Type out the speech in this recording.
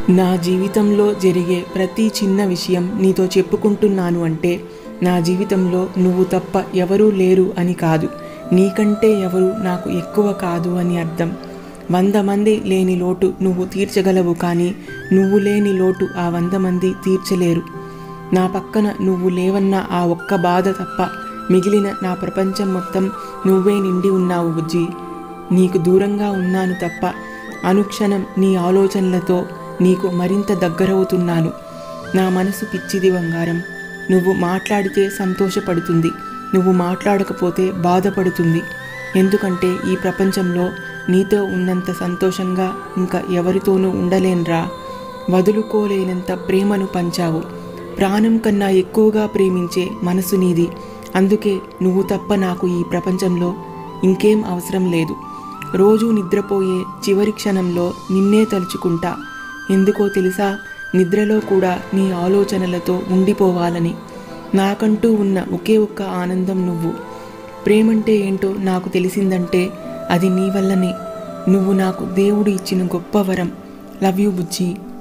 నా జీవితంలో జరిగే ప్రతి చిన్న విషయం నీతో చెప్పుకుంటున్నాను అంటే నా జీవితంలో నువ్వు తప్ప ఎవరూ లేరు అని కాదు నీకంటే ఎవరు నాకు ఎక్కువ కాదు అని అర్థం వంద మంది లేని లోటు నువ్వు తీర్చగలవు కానీ నువ్వు లేని లోటు ఆ వంద మంది తీర్చలేరు నా పక్కన నువ్వు లేవన్న ఆ ఒక్క బాధ తప్ప మిగిలిన నా ప్రపంచం మొత్తం నువ్వే నిండి ఉన్నావు బుజ్జి నీకు దూరంగా ఉన్నాను తప్ప అనుక్షణం నీ ఆలోచనలతో నీకు మరింత దగ్గరవుతున్నాను నా మనసు పిచ్చిది బంగారం నువ్వు మాట్లాడితే సంతోషపడుతుంది నువ్వు మాట్లాడకపోతే బాధపడుతుంది ఎందుకంటే ఈ ప్రపంచంలో నీతో ఉన్నంత సంతోషంగా ఇంకా ఎవరితోనూ ఉండలేనురా వదులుకోలేనంత ప్రేమను పంచావు ప్రాణం కన్నా ఎక్కువగా ప్రేమించే మనసు నీది అందుకే నువ్వు తప్ప నాకు ఈ ప్రపంచంలో ఇంకేం అవసరం లేదు రోజు నిద్రపోయే చివరి క్షణంలో నిన్నే తలుచుకుంటా ఎందుకో తెలుసా నిద్రలో కూడా నీ ఆలోచనలతో ఉండిపోవాలని నాకంటూ ఉన్న ఒకే ఒక్క ఆనందం నువ్వు ప్రేమంటే ఏంటో నాకు తెలిసిందంటే అది నీ వల్లనే నువ్వు నాకు దేవుడు ఇచ్చిన గొప్ప వరం లవ్ యూ బుజ్జి